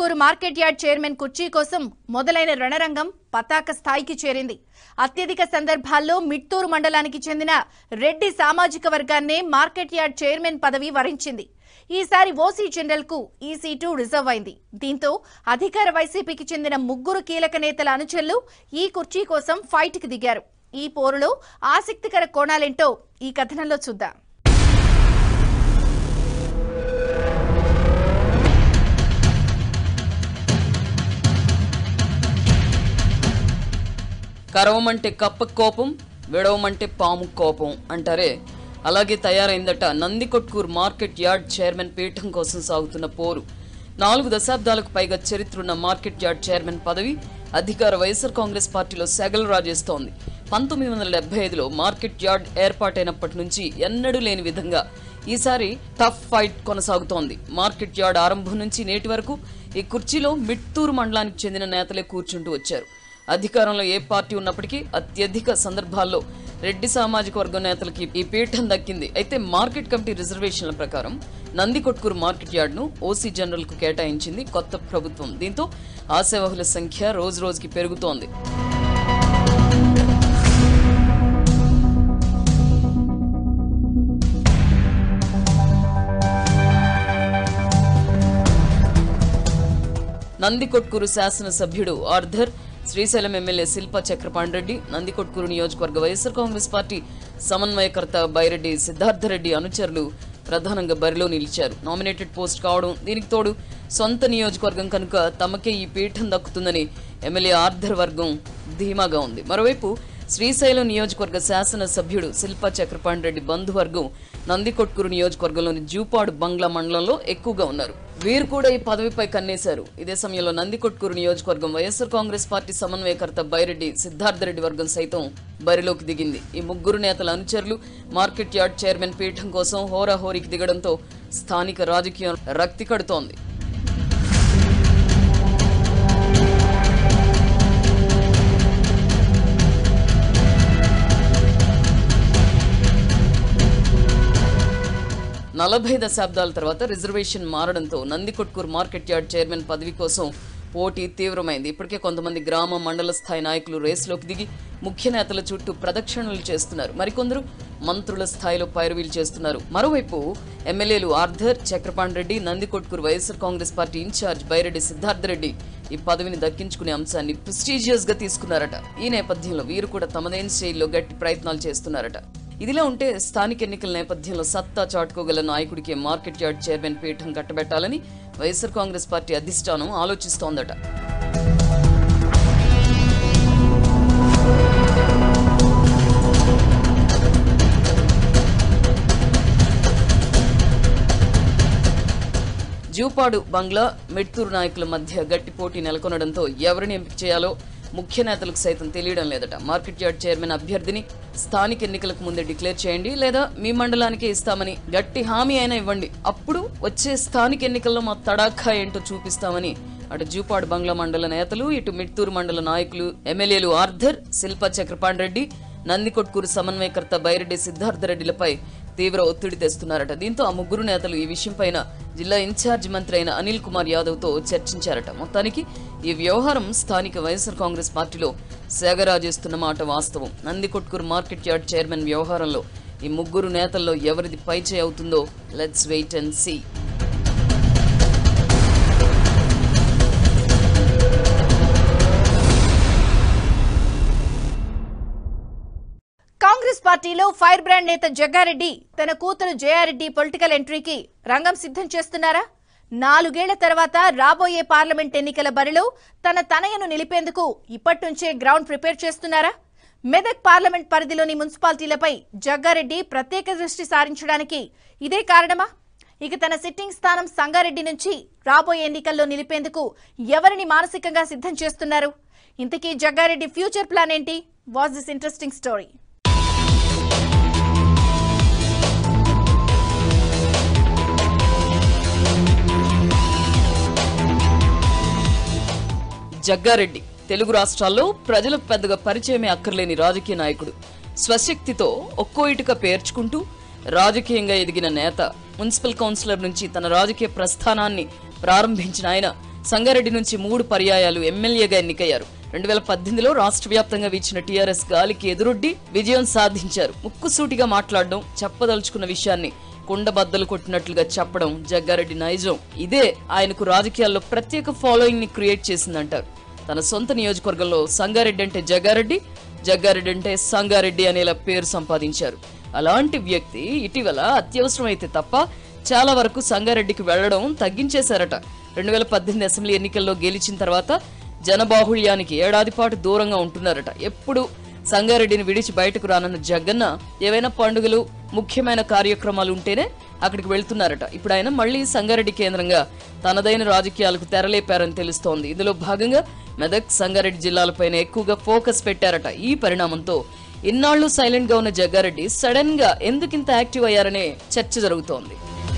Kotkur market yard chairman కుర్చీ కోసం మొదలైన రణరంగం పతాక స్థాయికి చేరింది అత్యధిక సందర్భాల్లో మిట్టూరు మండలానికి చెందిన రెడ్డి సామాజిక వర్గాన్నే మార్కెట్ యార్డ్ చైర్మన్ పదవి వరించింది ఈసారి ఓసీ జనరల్ కు ఈ సీటు రిజర్వ్ అయింది దీంతో అధికార వైసీపీకి చెందిన ముగ్గురు కీలక నేతల అనుచరులు ఈ కుర్చీ కోసం ఫైట్ కి దిగారు ఈ పోరులో ఆసక్తికర కోణాలేంటో ఈ కథనంలో చూద్దాం కరవమంటే కప్ప కోపం విడవమంటే పాము కోపం అంటారే అలాగే తయారైందట నందికొట్కూరు మార్కెట్ యార్డ్ చైర్మన్ పీఠం కోసం సాగుతున్న పోరు నాలుగు దశాబ్దాలకు పైగా చరిత్రున్న మార్కెట్ యార్డ్ చైర్మన్ పదవి అధికార వైఎస్ఆర్ కాంగ్రెస్ పార్టీలో సెగలు రాజేస్తోంది పంతొమ్మిది వందల డెబ్బై ఐదులో మార్కెట్ యార్డ్ ఏర్పాటైనప్పటి నుంచి ఎన్నడూ లేని విధంగా ఈసారి టఫ్ ఫైట్ కొనసాగుతోంది మార్కెట్ యార్డ్ ఆరంభం నుంచి నేటి వరకు ఈ కుర్చీలో మిట్టూరు మండలానికి చెందిన నేతలే కూర్చుంటూ వచ్చారు అధికారంలో ఏ పార్టీ ఉన్నప్పటికీ అత్యధిక సందర్భాల్లో రెడ్డి సామాజిక వర్గం నేతలకి ఈ పీఠం దక్కింది అయితే మార్కెట్ కమిటీ రిజర్వేషన్ల ప్రకారం నందికొట్కూరు మార్కెట్ యార్డ్ ను ఓసీ జనరల్ కు కేటాయించింది కొత్త ప్రభుత్వం దీంతో ఆశావహుల సంఖ్య రోజు రోజుకి పెరుగుతోంది నందికొట్కూరు శాసనసభ్యుడు ఆర్థర్ శ్రీశైలం ఎమ్మెల్యే శిల్ప చక్రపాణి రెడ్డి నందికొట్కూరు నియోజకవర్గ వైఎస్ఆర్ కాంగ్రెస్ పార్టీ సమన్వయకర్త బైరెడ్డి సిద్ధార్థరెడ్డి అనుచరులు ప్రధానంగా బరిలో నిలిచారు నామినేటెడ్ పోస్ట్ కావడం దీనికి తోడు సొంత నియోజకవర్గం కనుక తమకే ఈ పీఠం దక్కుతుందని ఎమ్మెల్యే ఆర్థర్ వర్గం ధీమాగా ఉంది మరోవైపు శ్రీశైలం నియోజకవర్గ శాసన సభ్యుడు శిల్ప చక్రపాణి రెడ్డి బంధువర్గం నందికొట్కూరు నియోజకవర్గంలోని జూపాడు బంగ్లా మండలంలో ఎక్కువగా ఉన్నారు వీరు కూడా ఈ పదవిపై కన్నేశారు ఇదే సమయంలో నందికొట్కూరు నియోజకవర్గం వైఎస్ఆర్ కాంగ్రెస్ పార్టీ సమన్వయకర్త బైరెడ్డి సిద్ధార్థరెడ్డి వర్గం సైతం బరిలోకి దిగింది ఈ ముగ్గురు నేతల అనుచరులు మార్కెట్ యార్డ్ చైర్మన్ పీఠం కోసం హోరాహోరీకి దిగడంతో స్థానిక రాజకీయం రక్తి కడుతోంది నలభై దశాబ్దాల తర్వాత రిజర్వేషన్ మారడంతో నందికొట్కూరు మార్కెట్ యార్డ్ చైర్మన్ పదవి కోసం పోటీ తీవ్రమైంది ఇప్పటికే కొంతమంది గ్రామ మండల స్థాయి నాయకులు రేసులోకి దిగి ముఖ్య నేతల చుట్టూ ప్రదక్షిణలు చేస్తున్నారు మరికొందరు మంత్రుల స్థాయిలో పైరువీలు చేస్తున్నారు మరోవైపు ఎమ్మెల్యేలు ఆర్థర్ చక్రపాణి రెడ్డి నందికొట్కూరు వైఎస్ఆర్ కాంగ్రెస్ పార్టీ ఇన్ఛార్జ్ బైరెడ్డి సిద్ధార్థ రెడ్డి ఈ పదవిని దక్కించుకునే అంశాన్ని ప్రెస్టీజియస్ గా తీసుకున్నారట ఈ నేపథ్యంలో వీరు కూడా తమదైన శైలిలో గట్టి ప్రయత్నాలు చేస్తున్నారట ఇదిలా ఉంటే స్థానిక ఎన్నికల నేపథ్యంలో సత్తా చాటుకోగల నాయకుడికి మార్కెట్ యార్డ్ చైర్మన్ పీఠం కట్టబెట్టాలని వైఎస్ఆర్ కాంగ్రెస్ పార్టీ అధిష్టానం ఆలోచిస్తోందట జూపాడు బంగ్లా మెట్టూరు నాయకుల మధ్య గట్టి పోటీ నెలకొనడంతో ఎవరిని ఎంపిక చేయాలో ముఖ్య నేతలకు సైతం తెలియడం లేదట మార్కెట్ యార్డ్ చైర్మన్ అభ్యర్థిని స్థానిక ఎన్నికలకు ముందే డిక్లేర్ చేయండి లేదా మీ మండలానికే ఇస్తామని గట్టి హామీ అయినా ఇవ్వండి అప్పుడు వచ్చే స్థానిక ఎన్నికల్లో మా తడాఖా ఏంటో చూపిస్తామని అటు జూపాడు బంగ్లా మండల నేతలు ఇటు మిట్టూరు మండల నాయకులు ఎమ్మెల్యేలు ఆర్థర్ శిల్ప చక్రపాణి రెడ్డి నందికొట్కూరు సమన్వయకర్త బైరెడ్డి సిద్ధార్థ రెడ్డిలపై తీవ్ర ఒత్తిడి తెస్తున్నారట దీంతో ఆ ముగ్గురు నేతలు ఈ విషయంపైన జిల్లా ఇన్ఛార్జ్ మంత్రి అయిన అనిల్ కుమార్ యాదవ్ తో చర్చించారట మొత్తానికి ఈ వ్యవహారం స్థానిక వైఎస్ఆర్ కాంగ్రెస్ పార్టీలో సేగరాజేస్తున్న మాట వాస్తవం నందికొట్కూరు మార్కెట్ యార్డ్ చైర్మన్ వ్యవహారంలో ఈ ముగ్గురు నేతల్లో ఎవరిది పైచే అవుతుందో let's wait and see Congress పార్టీలో ఫైర్ బ్రాండ్ నేత జగ్గారెడ్డి తన కూతురు జయారెడ్డి పొలిటికల్ ఎంట్రీకి రంగం సిద్ధం చేస్తున్నారా నాలుగేళ్ల తర్వాత రాబోయే పార్లమెంట్ ఎన్నికల బరిలో తన తనయను నిలిపేందుకు ఇప్పటి నుంచే గ్రౌండ్ ప్రిపేర్ చేస్తున్నారా మెదక్ పార్లమెంట్ పరిధిలోని మున్సిపాలిటీలపై జగ్గారెడ్డి ప్రత్యేక దృష్టి సారించడానికి ఇదే కారణమా ఇక తన సిట్టింగ్ స్థానం సంగారెడ్డి నుంచి రాబోయే ఎన్నికల్లో నిలిపేందుకు ఎవరిని మానసికంగా సిద్ధం చేస్తున్నారు ఇంతకీ జగ్గారెడ్డి ఫ్యూచర్ ప్లాన్ ఏంటి was this interesting story Jaggareddy Telugu రాష్ట్రాల్లో ప్రజలకు పెద్దగా పరిచయమే అక్కర్లేని రాజకీయ నాయకుడు స్వశక్తితో ఒక్కో ఇటుక పేర్చుకుంటూ రాజకీయంగా ఎదిగిన నేత మున్సిపల్ కౌన్సిలర్ నుంచి తన రాజకీయ ప్రస్థానాన్ని ప్రారంభించిన ఆయన సంగారెడ్డి నుంచి మూడు పర్యాయాలు ఎమ్మెల్యేగా ఎన్నికయ్యారు రెండు వేల పద్దెనిమిదిలో రాష్ట్ర వ్యాప్తంగా వీచిన టీఆర్ఎస్ గాలికి ఎదురొడ్డి విజయం సాధించారు ముక్కుసూటిగా మాట్లాడడం చెప్పదలుచుకున్న విషయాన్ని కుండబద్దలు కొట్టినట్లుగా చెప్పడం జగ్గారెడ్డి నైజం ఇదే ఆయనకు రాజకీయాల్లో ప్రత్యేక ఫాలోయింగ్ ని క్రియేట్ చేసిందంటారు తన సొంత నియోజకవర్గంలో సంగారెడ్డి అంటే జగ్గారెడ్డి జగ్గారెడ్డి అంటే సంగారెడ్డి అనేలా పేరు సంపాదించారు అలాంటి వ్యక్తి ఇటీవల అత్యవసరమైతే తప్ప చాలా వరకు సంగారెడ్డికి వెళ్లడం తగ్గించేశారట రెండు వేల పద్దెనిమిది అసెంబ్లీ ఎన్నికల్లో గెలిచిన తర్వాత జనబాహుళ్యానికి ఏడాది పాటు దూరంగా ఉంటున్నారట ఎప్పుడు సంగారెడ్డిని విడిచి బయటకు రానున్న జగన్న ఏవైనా పండుగలు ముఖ్యమైన కార్యక్రమాలు ఉంటేనే అక్కడికి వెళ్తున్నారట ఇప్పుడు ఆయన మళ్ళీ సంగారెడ్డి కేంద్రంగా తనదైన రాజకీయాలకు తెరలేపారని తెలుస్తోంది ఇందులో భాగంగా మెదక్ సంగారెడ్డి జిల్లాలపైన ఎక్కువగా ఫోకస్ పెట్టారట ఈ పరిణామంతో ఇన్నాళ్లు సైలెంట్ గా ఉన్న జగ్గారెడ్డి సడన్ గా ఎందుకింత యాక్టివ్ అయ్యారనే చర్చ జరుగుతోంది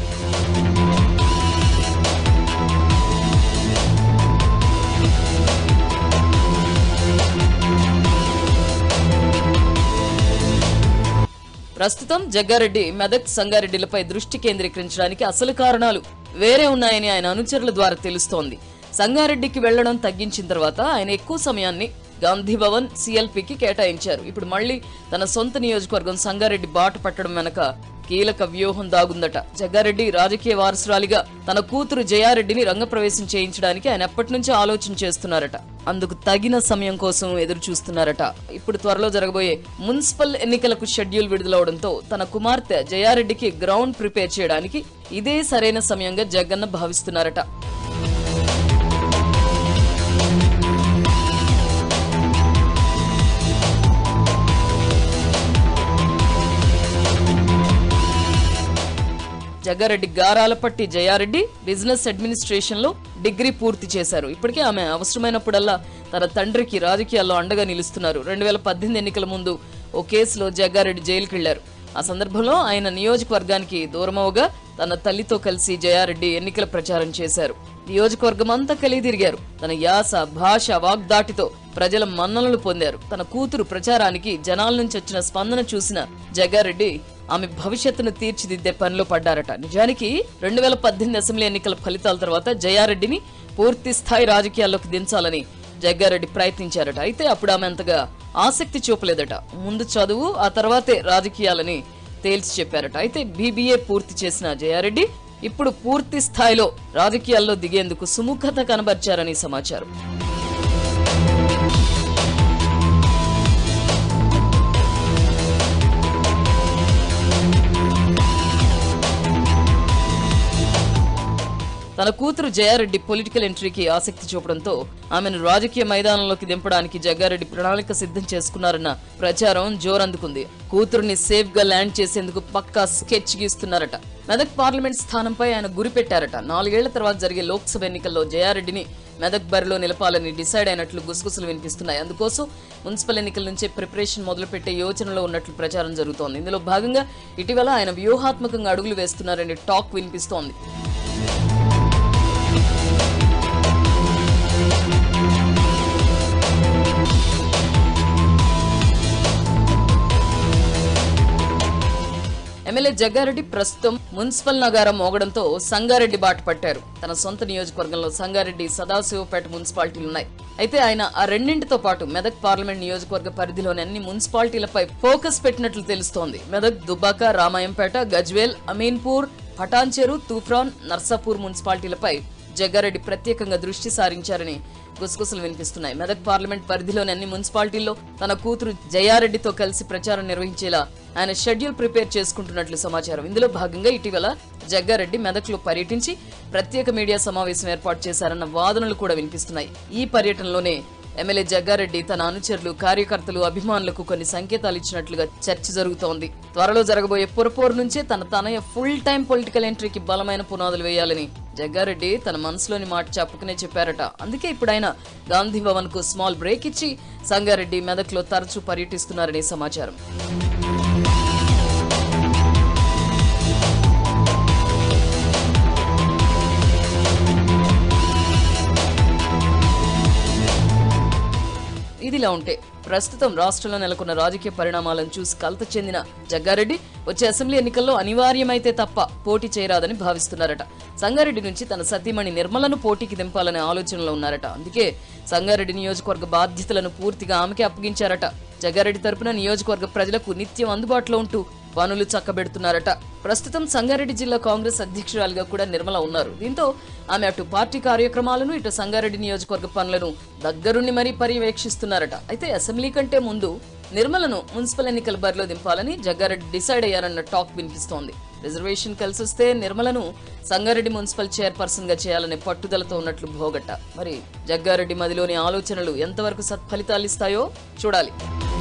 ప్రస్తుతం జగ్గారెడ్డి మెదక్ సంగారెడ్డిలపై దృష్టి కేంద్రీకరించడానికి అసలు కారణాలు వేరే ఉన్నాయని ఆయన అనుచరుల ద్వారా తెలుస్తోంది సంగారెడ్డికి వెళ్లడం తగ్గించిన తర్వాత ఆయన ఎక్కువ సమయాన్ని గాంధీ భవన్ సిఎల్పికి కేటాయించారు ఇప్పుడు మళ్ళీ తన సొంత నియోజకవర్గం సంగారెడ్డి బాట పట్టడం వెనక కీలక వ్యూహం దాగుందట జగ్గారెడ్డి రాజకీయ వారసురాలిగా తన కూతురు జయారెడ్డిని రంగప్రవేశం చేయించడానికి ఆయన ఎప్పటి నుంచో ఆలోచన చేస్తున్నారట అందుకు తగిన సమయం కోసం ఎదురు చూస్తున్నారట ఇప్పుడు త్వరలో జరగబోయే మున్సిపల్ ఎన్నికలకు షెడ్యూల్ విడుదలవడంతో తన కుమార్తె జయారెడ్డికి గ్రౌండ్ ప్రిపేర్ చేయడానికి ఇదే సరైన సమయంగా జగన్న భావిస్తున్నారట జగ్గారెడ్డి గారాలపట్టి జయారెడ్డి బిజినెస్ అడ్మినిస్ట్రేషన్ లో డిగ్రీ పూర్తి చేశారు ఇప్పటికే ఆమె అవసరమైనప్పుడల్లా తన తండ్రికి రాజకీయాల్లో అండగా నిలుస్తున్నారు రెండు వేల పద్దెనిమిది ఎన్నికల ముందు ఓ కేసులో జగ్గారెడ్డి జైలుకి వెళ్లారు ఆ సందర్భంలో ఆయన నియోజకవర్గానికి దూరమవగా తన తల్లితో కలిసి జయారెడ్డి ఎన్నికల ప్రచారం చేశారు నియోజకవర్గం అంతా కలిగి తిరిగారు తన యాస భాష వాగ్దాటితో ప్రజల మన్ననలు పొందారు తన కూతురు ప్రచారానికి జనాల నుంచి వచ్చిన స్పందన చూసిన జగ్గారెడ్డి ఆమె భవిష్యత్తును తీర్చిదిద్దే పనిలో పడ్డారట నిజానికి రెండు వేల పద్దెనిమిది అసెంబ్లీ ఎన్నికల ఫలితాల తర్వాత జయారెడ్డిని పూర్తి స్థాయి రాజకీయాల్లోకి దించాలని జగ్గారెడ్డి ప్రయత్నించారట అయితే అప్పుడు ఆమె అంతగా ఆసక్తి చూపలేదట ముందు చదువు ఆ తర్వాతే రాజకీయాలని తేల్చి చెప్పారట అయితే బీబీఏ పూర్తి చేసిన జయారెడ్డి ఇప్పుడు పూర్తి స్థాయిలో రాజకీయాల్లో దిగేందుకు సుముఖత కనబర్చారని సమాచారం తన కూతురు జయారెడ్డి పొలిటికల్ ఎంట్రీకి ఆసక్తి చూపడంతో ఆమెను రాజకీయ మైదానంలోకి దింపడానికి జగ్గారెడ్డి ప్రణాళిక సిద్ధం చేసుకున్నారన్న ప్రచారం జోరందుకుంది కూతురుని సేఫ్ గా ల్యాండ్ చేసేందుకు పక్కా స్కెచ్ గీస్తున్నారట మెదక్ పార్లమెంట్ స్థానంపై ఆయన గురిపెట్టారట నాలుగేళ్ల తర్వాత జరిగే లోక్సభ ఎన్నికల్లో జయారెడ్డిని మెదక్ బరిలో నిలపాలని డిసైడ్ అయినట్లు గుసగుసలు వినిపిస్తున్నాయి అందుకోసం మున్సిపల్ ఎన్నికల నుంచే ప్రిపరేషన్ మొదలుపెట్టే యోచనలో ఉన్నట్లు ప్రచారం జరుగుతోంది ఇందులో భాగంగా ఇటీవల ఆయన వ్యూహాత్మకంగా అడుగులు వేస్తున్నారనే టాక్ వినిపిస్తోంది ఎమ్మెల్యే జగ్గారెడ్డి ప్రస్తుతం మున్సిపల్ నగారం మోగడంతో సంగారెడ్డి బాట పట్టారు తన సొంత నియోజకవర్గంలో సంగారెడ్డి సదాశివపేట మున్సిపాలిటీలున్నాయి అయితే ఆయన ఆ రెండింటితో పాటు మెదక్ పార్లమెంట్ నియోజకవర్గ పరిధిలోని అన్ని మున్సిపాలిటీలపై ఫోకస్ పెట్టినట్లు తెలుస్తోంది మెదక్ దుబ్బాక రామాయంపేట గజ్వేల్ అమీన్పూర్ పటాన్చెరు తూఫ్రాన్ నర్సాపూర్ మున్సిపాలిటీలపై జగ్గారెడ్డి ప్రత్యేకంగా దృష్టి సారించారని గుసగుసలు వినిపిస్తున్నాయి మెదక్ పార్లమెంట్ పరిధిలోని అన్ని మున్సిపాలిటీల్లో తన కూతురు జయారెడ్డితో కలిసి ప్రచారం నిర్వహించేలా ఆయన షెడ్యూల్ ప్రిపేర్ చేసుకుంటున్నట్లు సమాచారం ఇందులో భాగంగా ఇటీవల జగ్గారెడ్డి మెదక్లో పర్యటించి ప్రత్యేక మీడియా సమావేశం ఏర్పాటు చేశారన్న వాదనలు కూడా వినిపిస్తున్నాయి ఈ పర్యటనలోనే ఎమ్మెల్యే జగ్గారెడ్డి తన అనుచరులు కార్యకర్తలు అభిమానులకు కొన్ని సంకేతాలు ఇచ్చినట్లుగా చర్చ జరుగుతోంది త్వరలో జరగబోయే పురపోరు నుంచే తన తనయ ఫుల్ టైం పొలిటికల్ ఎంట్రీకి బలమైన పునాదులు వేయాలని జగ్గారెడ్డి తన మనసులోని మాట చెప్పుకునే చెప్పారట అందుకే ఇప్పుడు ఆయన గాంధీ భవన్ కు స్మాల్ బ్రేక్ ఇచ్చి సంగారెడ్డి మెదక్లో తరచూ పర్యటిస్తున్నారని సమాచారం ఇదిలా ఇదిలా ఉంటే ప్రస్తుతం రాష్ట్రంలో నెలకొన్న రాజకీయ పరిణామాలను చూసి కలత చెందిన జగ్గారెడ్డి వచ్చే అసెంబ్లీ ఎన్నికల్లో అనివార్యమైతే తప్ప పోటీ చేయరాదని భావిస్తున్నారట సంగారెడ్డి నుంచి తన సతీమణి నిర్మలను పోటీకి దింపాలనే ఆలోచనలో ఉన్నారట అందుకే సంగారెడ్డి నియోజకవర్గ బాధ్యతలను పూర్తిగా ఆమెకే అప్పగించారట జగ్గారెడ్డి తరపున నియోజకవర్గ ప్రజలకు నిత్యం అందుబాటులో ఉంటూ పనులు చక్కబెడుతున్నారట ప్రస్తుతం సంగారెడ్డి జిల్లా కాంగ్రెస్ అధ్యక్షురాలిగా కూడా నిర్మల ఉన్నారు దీంతో ఆమె అటు పార్టీ కార్యక్రమాలను ఇటు సంగారెడ్డి నియోజకవర్గ పనులను దగ్గరుండి మరీ పర్యవేక్షిస్తున్నారట అయితే అసెంబ్లీ కంటే ముందు నిర్మలను మున్సిపల్ ఎన్నికల బరిలో దింపాలని జగ్గారెడ్డి డిసైడ్ అయ్యారన్న టాక్ వినిపిస్తోంది రిజర్వేషన్ కలిసొస్తే నిర్మలను సంగారెడ్డి మున్సిపల్ చైర్పర్సన్ గా చేయాలనే పట్టుదలతో ఉన్నట్లు భోగట్ట మరి జగ్గారెడ్డి మదిలోని ఆలోచనలు ఎంతవరకు సత్ఫలితాలు ఇస్తాయో చూడాలి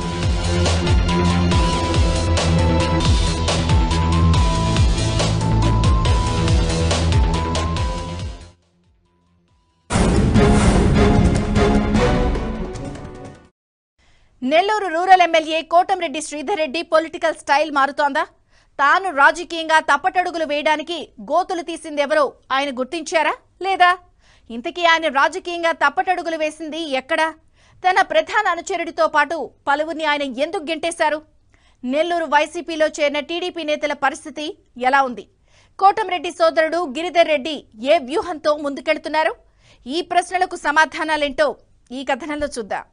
Nellore rural MLA Kotamreddy Sridhar Reddy political style మారుతోందా తాను రాజకీయంగా తప్పటడుగులు వేయడానికి గోతులు తీసిందెవరో ఆయన గుర్తించారా లేదా ఇంతకీ ఆయన రాజకీయంగా తప్పటడుగులు వేసింది ఎక్కడా తన ప్రధాన అనుచరుడితో పాటు పలువురిని ఆయన ఎందుకు గెంటేశారు నెల్లూరు వైసీపీలో చేరిన టీడీపీ నేతల పరిస్థితి ఎలా ఉంది కోటంరెడ్డి సోదరుడు గిరిధర్ రెడ్డి ఏ వ్యూహంతో ముందుకెళ్తున్నారు ఈ ప్రశ్నలకు సమాధానాలేంటో ఈ కథనంలో చూద్దాం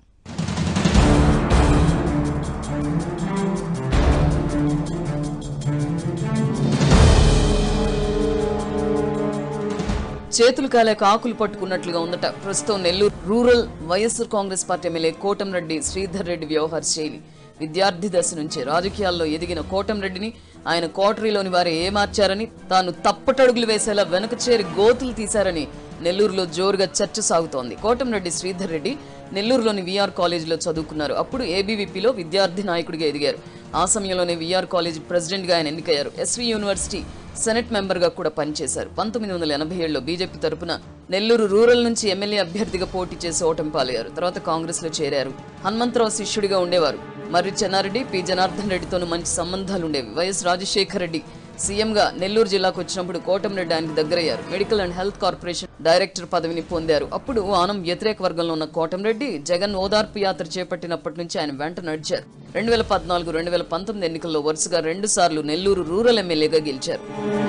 చేతులు కాలేక ఆకులు పట్టుకున్నట్లుగా ఉందట ప్రస్తుతం Nellore rural YSR Congress party MLA Kotamreddy Sridhar Reddy వ్యవహార శైలి విద్యార్థి దశ నుంచే రాజకీయాల్లో ఎదిగిన కోటంరెడ్డిని ఆయన కోటరీలోని వారు ఏమార్చారని తాను తప్పటడుగులు వేసేలా వెనక చేరి గోతులు తీశారని నెల్లూరులో జోరుగా చర్చ సాగుతోంది కోటంరెడ్డి శ్రీధర్ రెడ్డి నెల్లూరులోని విఆర్ కాలేజీలో చదువుకున్నారు అప్పుడు ఏబీవీపీలో విద్యార్థి నాయకుడిగా ఎదిగారు ఆ సమయంలోనే విఆర్ కాలేజీ ప్రెసిడెంట్గా ఆయన ఎన్నికయ్యారు ఎస్వి యూనివర్సిటీ సెనెట్ మెంబర్గా కూడా పనిచేశారు పంతొమ్మిది వందల ఎనభై ఏడులో బీజేపీ తరపున నెల్లూరు రూరల్ నుంచి ఎమ్మెల్యే అభ్యర్థిగా పోటీ చేసి ఓటమి పాలయ్యారు తర్వాత కాంగ్రెస్ లో చేరారు హనుమంతరావు శిష్యుడిగా ఉండేవారు మర్రి చెన్నారెడ్డి పి జనార్దన్ రెడ్డితోనూ మంచి సంబంధాలు ఉండేవి వైఎస్ రాజశేఖర్ రెడ్డి సీఎంగా నెల్లూరు జిల్లాకు వచ్చినప్పుడు కోటంరెడ్డి ఆయనకు దగ్గరయ్యారు medical and health corporation director పదవిని పొందారు అప్పుడు ఆనం వ్యతిరేక వర్గంలో ఉన్న కోటంరెడ్డి జగన్ ఓదార్పు యాత్ర చేపట్టినప్పటి నుంచి ఆయన వెంట నడిచారు రెండు వేల పద్నాలుగు రెండు వేల పంతొమ్మిది ఎన్నికల్లో వరుసగా రెండు సార్లు నెల్లూరు రూరల్ ఎమ్మెల్యేగా గెలిచారు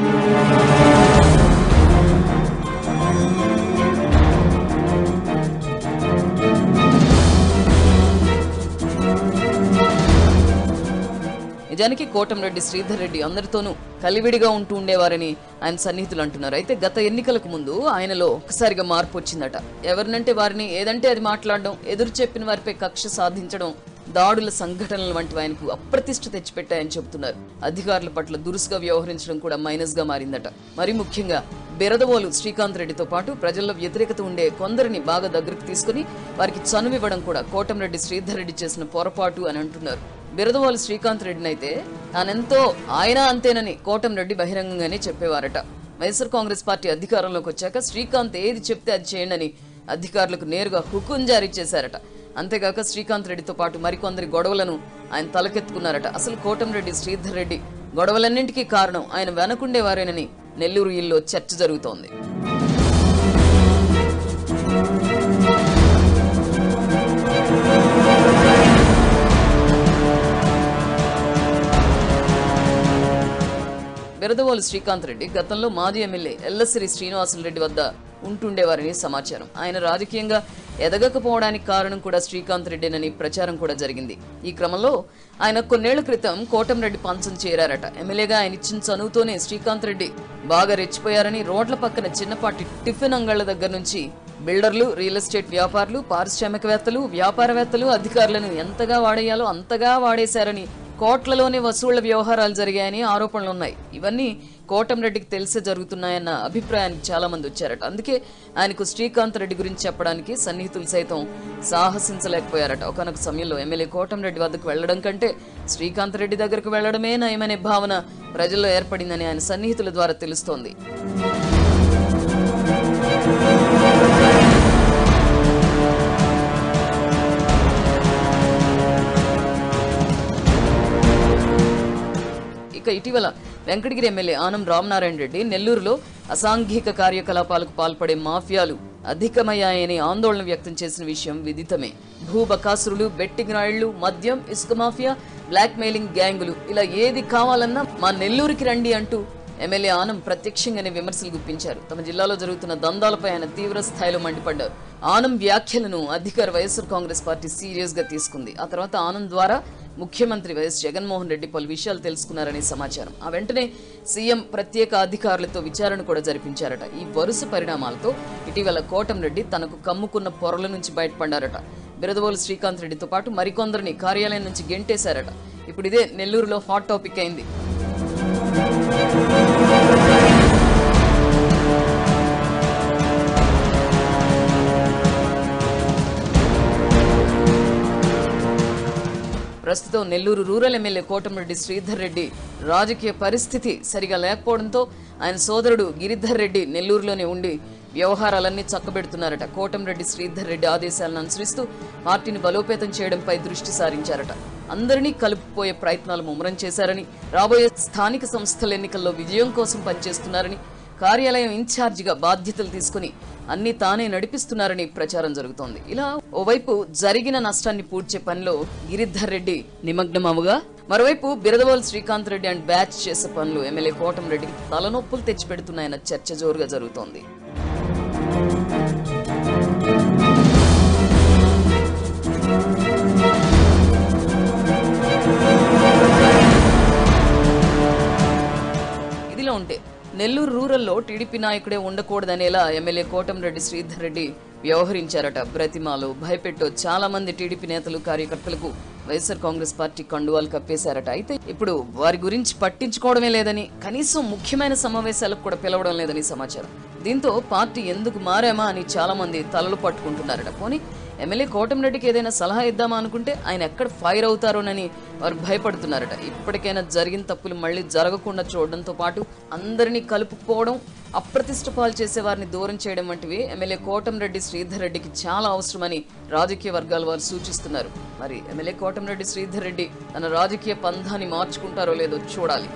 నిజానికి కోటంరెడ్డి శ్రీధర్ రెడ్డి అందరితోనూ కలివిడిగా ఉంటూ ఉండేవారని ఆయన సన్నిహితులు అంటున్నారు అయితే గత ఎన్నికలకు ముందు ఆయనలో ఒక్కసారిగా మార్పు వచ్చిందట ఎవరినంటే వారిని ఏదంటే అది మాట్లాడడం ఎదురు చెప్పిన వారిపై కక్ష సాధించడం దాడుల సంఘటనలు వంటివి ఆయనకు అప్రతిష్ట తెచ్చిపెట్టాయని చెబుతున్నారు అధికారుల పట్ల దురుసుగా వ్యవహరించడం కూడా మైనస్ గా మారిందట మరి ముఖ్యంగా బెరదవోలు శ్రీకాంత్ రెడ్డితో పాటు ప్రజల్లో వ్యతిరేకత ఉండే కొందరిని బాగా దగ్గరకు తీసుకుని వారికి చనువివ్వడం కూడా కోటంరెడ్డి శ్రీధర్ రెడ్డి చేసిన పొరపాటు అని అంటున్నారు బిరదవాలు శ్రీకాంత్ రెడ్డిని అయితే తానెంతో ఆయన అంతేనని కోటంరెడ్డి బహిరంగంగానే చెప్పేవారట వైఎస్ఆర్ కాంగ్రెస్ పార్టీ అధికారంలోకి వచ్చాక శ్రీకాంత్ ఏది చెప్తే అది చేయండి అధికారులకు నేరుగా హుకుం జారీ చేశారట అంతేగాక శ్రీకాంత్ రెడ్డితో పాటు మరికొందరి గొడవలను ఆయన తలకెత్తుకున్నారట అసలు కోటంరెడ్డి శ్రీధర్ రెడ్డి గొడవలన్నింటికీ కారణం ఆయన వెనకుండేవారేనని నెల్లూరు ఇల్లో చర్చ జరుగుతోంది బెరదవోలు శ్రీకాంత్ రెడ్డి గతంలో మాజీ ఎమ్మెల్యే ఎల్లసిరి శ్రీనివాసులు రెడ్డి వద్ద ఉంటుండేవారని సమాచారం ఆయన రాజకీయంగా ఎదగకపోవడానికి కారణం కూడా శ్రీకాంత్ రెడ్డినని ప్రచారం కూడా జరిగింది ఈ క్రమంలో ఆయన కొన్నేళ్ల క్రితం కోటంరెడ్డి పంచం చేరారట ఎమ్మెల్యేగా ఆయన ఇచ్చిన చనువుతోనే శ్రీకాంత్ రెడ్డి బాగా రెచ్చిపోయారని రోడ్ల పక్కన చిన్నపాటి టిఫిన్ అంగళ్ల దగ్గర నుంచి బిల్డర్లు రియల్ ఎస్టేట్ వ్యాపారులు పారిశ్రామికవేత్తలు వ్యాపారవేత్తలు అధికారులను ఎంతగా వాడేయాలో అంతగా వాడేశారని కోట్లలోనే వసూళ్ల వ్యవహారాలు జరిగాయని ఆరోపణలు ఉన్నాయి ఇవన్నీ కోటంరెడ్డికి తెలిసే జరుగుతున్నాయన్న అభిప్రాయానికి చాలా మంది వచ్చారట అందుకే ఆయనకు శ్రీకాంత్ రెడ్డి గురించి చెప్పడానికి సన్నిహితులు సైతం సాహసించలేకపోయారట ఒకనొక సమయంలో ఎమ్మెల్యే కోటంరెడ్డి వద్దకు వెళ్లడం కంటే శ్రీకాంత్ రెడ్డి దగ్గరకు వెళ్లడమే నయమనే భావన ప్రజల్లో ఏర్పడిందని ఆయన సన్నిహితుల ద్వారా తెలుస్తోంది ఇక ఇటీవల వెంకటగిరి ఎమ్మెల్యే ఆనం రామనారాయణ రెడ్డి నెల్లూరులో అసాంఘిక కార్యకలాపాలకు పాల్పడే మాఫియాలు అధికమయ్యాయని ఆందోళన వ్యక్తం చేసిన విషయం విదితమే భూబకాసురులు బెట్టింగ్ రాయిళ్లు మద్యం ఇసుక మాఫియా బ్లాక్ మెయిలింగ్ గ్యాంగులు ఇలా ఏది కావాలన్నా మా నెల్లూరుకి రండి అంటూ ఎమ్మెల్యే ఆనం ప్రత్యక్షంగానే విమర్శలు గుప్పించారు తమ జిల్లాలో జరుగుతున్న దందాలపై ఆయన తీవ్ర స్థాయిలో మండిపడ్డారు ఆనం వ్యాఖ్యలను అధికార వైఎస్ఆర్ కాంగ్రెస్ పార్టీ సీరియస్ గా తీసుకుంది ఆ తర్వాత ఆనం ద్వారా ముఖ్యమంత్రి వైఎస్ జగన్మోహన్ రెడ్డి పలు విషయాలు తెలుసుకున్నారని సమాచారం ఆ వెంటనే సీఎం ప్రత్యేక అధికారులతో విచారణ కూడా జరిపించారట ఈ వరుస పరిణామాలతో ఇటీవల కోటంరెడ్డి తనకు కమ్ముకున్న పొరల నుంచి బయటపడ్డారట బిరదవోలు శ్రీకాంత్ రెడ్డితో పాటు మరికొందరిని కార్యాలయం నుంచి గెంటేశారట ఇప్పుడు ఇదే నెల్లూరులో హాట్ టాపిక్ అయింది ప్రస్తుతం నెల్లూరు రూరల్ ఎమ్మెల్యే కోటమిరెడ్డి శ్రీధర్ రెడ్డి రాజకీయ పరిస్థితి సరిగా లేకపోవడంతో ఆయన సోదరుడు గిరిధర్ రెడ్డి నెల్లూరులోనే ఉండి వ్యవహారాలన్నీ చక్కబెడుతున్నారట కోటంరెడ్డి శ్రీధర్ రెడ్డి ఆదేశాలను అనుసరిస్తూ పార్టీని బలోపేతం చేయడంపై దృష్టి సారించారట అందరినీ కలుపుపోయే ప్రయత్నాలు ముమ్మరం చేశారని రాబోయే స్థానిక సంస్థల ఎన్నికల్లో విజయం కోసం పనిచేస్తున్నారని కార్యాలయం ఇన్ఛార్జిగా బాధ్యతలు తీసుకుని అన్ని తానే నడిపిస్తున్నారని ప్రచారం జరుగుతోంది ఇలా ఓవైపు జరిగిన నష్టాన్ని పూడ్చే పనిలో గిరిధర్ రెడ్డి నిమగ్నం అవగా మరోవైపు బిరదవోలు శ్రీకాంత్ రెడ్డి అండ్ బ్యాచ్ చేసే పనులు ఎమ్మెల్యే కోటం రెడ్డికి తలనొప్పులు తెచ్చిపెడుతున్నాయన్న చర్చ జోరుగా జరుగుతోంది ఇదిలో ఉంటే నెల్లూరు రూరల్లో టీడీపీ నాయకుడే ఉండకూడదనేలా ఎమ్మెల్యే కోటంరెడ్డి శ్రీధర్ రెడ్డి వ్యవహరించారట బ్రతిమాలు భయపెట్టో చాలా మంది టీడీపీ నేతలు కార్యకర్తలకు వైఎస్ఆర్ కాంగ్రెస్ పార్టీ కండువాలు కప్పేశారట అయితే ఇప్పుడు వారి గురించి పట్టించుకోవడమే లేదని కనీసం ముఖ్యమైన సమావేశాలకు కూడా పిలవడం లేదని సమాచారం దీంతో పార్టీ ఎందుకు మారామా అని చాలా మంది తలలు పట్టుకుంటున్నారట పోనీ ఎమ్మెల్యే కోటంరెడ్డికి ఏదైనా సలహా ఇద్దామా అనుకుంటే ఆయన ఎక్కడ ఫైర్ అవుతారోనని వారు భయపడుతున్నారట ఇప్పటికైనా జరిగిన తప్పులు మళ్ళీ జరగకుండా చూడడంతో పాటు అందరినీ కలుపుకోవడం అప్రతిష్ట పాలు చేసే వారిని దూరం చేయడం వంటివి ఎమ్మెల్యే కోటంరెడ్డి శ్రీధర్ రెడ్డికి చాలా అవసరమని రాజకీయ వర్గాల వారు సూచిస్తున్నారు మరి ఎమ్మెల్యే కోటంరెడ్డి శ్రీధర్ రెడ్డి తన రాజకీయ పంధాన్ని మార్చుకుంటారో లేదో చూడాలి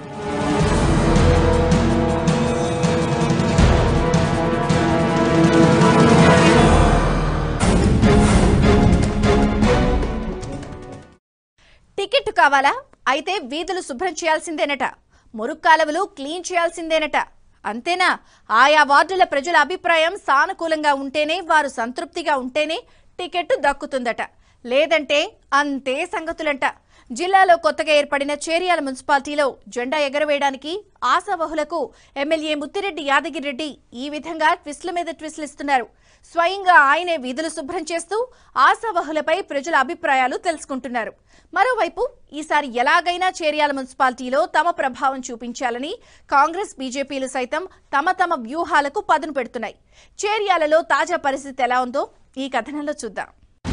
టికెట్ కావాలా అయితే వీధులు శుభ్రం చేయాల్సిందేనట మురుక్కాలవలు క్లీన్ చేయాల్సిందేనట అంతేనా ఆయా వార్డుల ప్రజల అభిప్రాయం సానుకూలంగా ఉంటేనే వారు సంతృప్తిగా ఉంటేనే టికెట్ దక్కుతుందట లేదంటే అంతే సంగతులంట జిల్లాలో కొత్తగా ఏర్పడిన చేరియాల మున్సిపాలిటీలో జెండా ఎగరవేయడానికి ఆశావహులకు ఎమ్మెల్యే ముత్తిరెడ్డి యాదగిరెడ్డి ఈ విధంగా ట్విస్ట్ల మీద ట్విస్ట్లు ఇస్తున్నారు స్వయంగా ఆయనే వీధులు శుభ్రం చేస్తూ ఆశావహులపై ప్రజల అభిప్రాయాలు తెలుసుకుంటున్నారు మరోవైపు ఈసారి ఎలాగైనా చేరియాల మున్సిపాలిటీలో తమ ప్రభావం చూపించాలని కాంగ్రెస్ బీజేపీలు సైతం తమ తమ వ్యూహాలకు పదును పెడుతున్నాయి చేరియాలలో తాజా పరిస్థితి ఎలా ఉందో ఈ కథనంలో చూద్దాం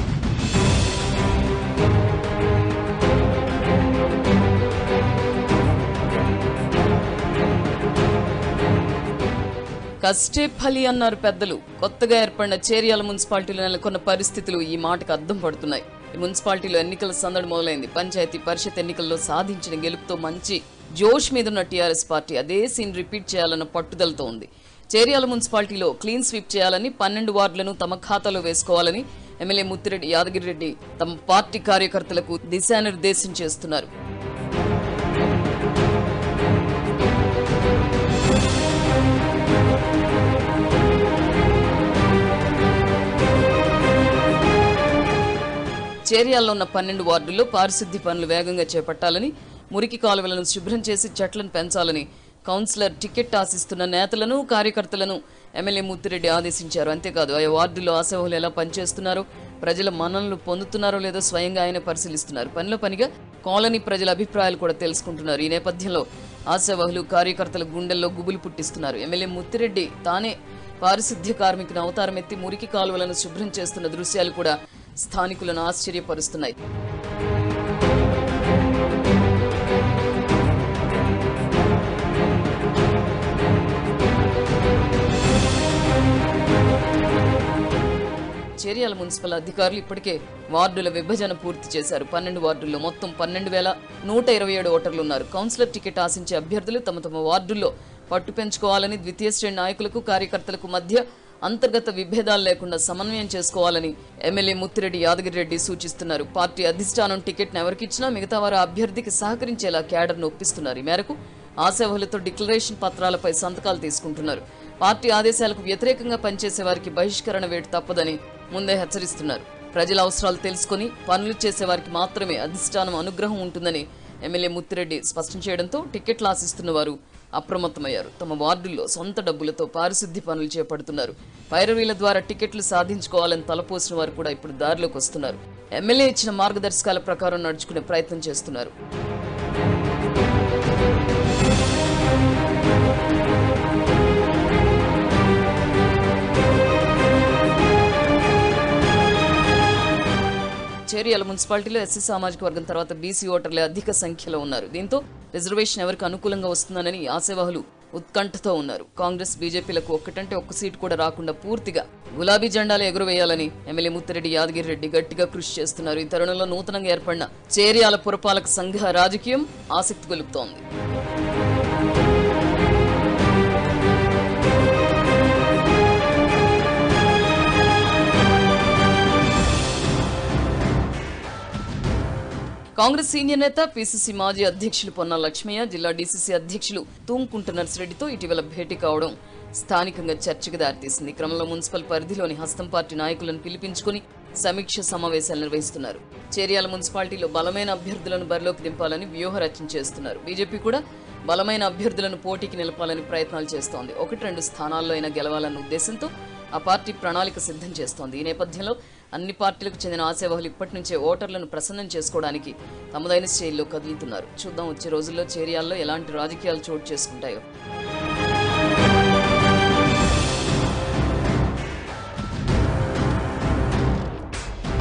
కష్టే ఫలి అన్నారు పెద్దలు కొత్తగా ఏర్పడిన చేరియాల మున్సిపాలిటీలో నెలకొన్న పరిస్థితులు ఈ మాటకు అద్దం పడుతున్నాయి ఈ మున్సిపాలిటీలో ఎన్నికల సందడి మొదలైంది పంచాయతీ పరిషత్ ఎన్నికల్లో సాధించిన గెలుపుతో మంచి జోష్ మీదున్న టీఆర్ఎస్ పార్టీ అదే సీన్ రిపీట్ చేయాలన్న పట్టుదలతో ఉంది చేరియాల మున్సిపాలిటీలో క్లీన్ స్వీప్ చేయాలని పన్నెండు వార్డులను తమ ఖాతాలో వేసుకోవాలని ఎమ్మెల్యే ముత్తిరెడ్డి యాదగిరిరెడ్డి తమ పార్టీ కార్యకర్తలకు దిశానిర్దేశం చేస్తున్నారు చేరియాల్లో ఉన్న పన్నెండు వార్డుల్లో పారిశుద్ధ్య పనులు వేగంగా చేపట్టాలని మురికి కాలువలను శుభ్రం చేసి చెట్లను పెంచాలని కౌన్సిలర్ టికెట్ ఆశిస్తున్న నేతలను కార్యకర్తలను ఎమ్మెల్యే ముత్తిరెడ్డి ఆదేశించారు అంతేకాదు ఆయా వార్డుల్లో ఆశావహులు ఎలా పనిచేస్తున్నారో ప్రజల మన్ననలు పొందుతున్నారో లేదో స్వయంగా ఆయన పరిశీలిస్తున్నారు పనిలో పనిగా కాలనీ ప్రజల అభిప్రాయాలు కూడా తెలుసుకుంటున్నారు ఈ నేపథ్యంలో ఆశావహులు కార్యకర్తల గుండెల్లో గుబులు పుట్టిస్తున్నారు ఎమ్మెల్యే ముత్తిరెడ్డి తానే పారిశుద్ధ్య కార్మికుని అవతారం ఎత్తి మురికి కాలువలను శుభ్రం చేస్తున్న దృశ్యాలు కూడా స్థానికులను ఆశ్చర్యపరుస్తున్నాయి చేరియాల మున్సిపల్ అధికారులు ఇప్పటికే వార్డుల విభజన పూర్తి చేశారు పన్నెండు వార్డుల్లో మొత్తం పన్నెండు వేల నూట ఇరవై ఏడు ఓటర్లు ఉన్నారు కౌన్సిలర్ టికెట్ ఆశించే అభ్యర్థులు తమ తమ వార్డుల్లో పట్టు పెంచుకోవాలని ద్వితీయ శ్రేణి నాయకులకు కార్యకర్తలకు మధ్య అంతర్గత విభేదాలు లేకుండా సమన్వయం చేసుకోవాలని ఎమ్మెల్యే ముత్తిరెడ్డి యాదగిరిరెడ్డి సూచిస్తున్నారు పార్టీ అధిష్టానం టికెట్ను ఎవరికిచ్చినా మిగతా వారు ఆ అభ్యర్థికి సహకరించేలా క్యాడర్ను ఒప్పిస్తున్నారు ఈ మేరకు ఆశావహులతో డిక్లరేషన్ పత్రాలపై సంతకాలు తీసుకుంటున్నారు పార్టీ ఆదేశాలకు వ్యతిరేకంగా పనిచేసే వారికి బహిష్కరణ వేటు తప్పదని ముందే హెచ్చరిస్తున్నారు ప్రజల అవసరాలు తెలుసుకుని పనులు చేసే వారికి మాత్రమే అధిష్టానం అనుగ్రహం ఉంటుందని ఎమ్మెల్యే ముత్తిరెడ్డి స్పష్టం చేయడంతో టికెట్లు ఆశిస్తున్న వారు అప్రమత్తమయ్యారు తమ వార్డుల్లో సొంత డబ్బులతో పారిశుద్ధ్య పనులు చేపడుతున్నారు పైరవీల ద్వారా టికెట్లు సాధించుకోవాలని తలపోసిన వారు కూడా ఇప్పుడు దారిలోకి వస్తున్నారు ఎమ్మెల్యే ఇచ్చిన మార్గదర్శకాల ప్రకారం నడుచుకునే ప్రయత్నం చేస్తున్నారు చేరియాల మున్సిపాలిటీలో ఎస్సీ సామాజిక వర్గం తర్వాత బీసీ ఓటర్లే అధిక సంఖ్యలో ఉన్నారు దీంతో రిజర్వేషన్ ఎవరికి అనుకూలంగా వస్తుందనని ఆశావాహులు ఉత్కంఠతో ఉన్నారు కాంగ్రెస్ బీజేపీలకు ఒక్కటంటే ఒక్క సీటు కూడా రాకుండా పూర్తిగా గులాబీ జెండాలు ఎగురవేయాలని ఎమ్మెల్యే ముత్తిరెడ్డి యాదగిరి రెడ్డి గట్టిగా కృషి చేస్తున్నారు ఈ తరుణంలో నూతనంగా ఏర్పడిన చేరియాల పురపాలక సంఘ రాజకీయం ఆసక్తి గొలుపుతోంది కాంగ్రెస్ సీనియర్ నేత పీసీసీ మాజీ అధ్యక్షులు పొన్న లక్ష్మయ్య జిల్లా డీసీసీ అధ్యక్షులు తూంకుంట నర్సిరెడ్డితో ఇటీవల భేటీ కావడం స్థానికంగా చర్చకు దారితీసింది ఈ క్రమంలో మున్సిపల్ పరిధిలోని హస్తం పార్టీ నాయకులను పిలిపించుకుని సమీక్ష సమావేశాలు నిర్వహిస్తున్నారు చేరియాల మున్సిపాలిటీలో బలమైన అభ్యర్థులను బరిలోకి దింపాలని వ్యూహ రచన చేస్తున్నారు బీజేపీ కూడా బలమైన అభ్యర్థులను పోటీకి నిలపాలని ప్రయత్నాలు చేస్తోంది ఒకటి రెండు స్థానాల్లో అయినా గెలవాలన్న ఉద్దేశంతో ఆ పార్టీ ప్రణాళిక సిద్ధం చేస్తోంది ఈ నేపథ్యంలో అన్ని పార్టీలకు చెందిన ఆశావహులు ఇప్పటి నుంచే ఓటర్లను ప్రసన్నం చేసుకోవడానికి తమదైన శైలిలో కదులుతున్నారు చూద్దాం వచ్చే రోజుల్లో చేరియాల్లో ఎలాంటి రాజకీయాలు చోటు చేసుకుంటాయో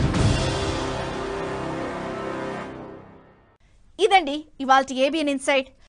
ఇదండి ఇవాల్టి ఏబిఎన్ ఇన్సైట్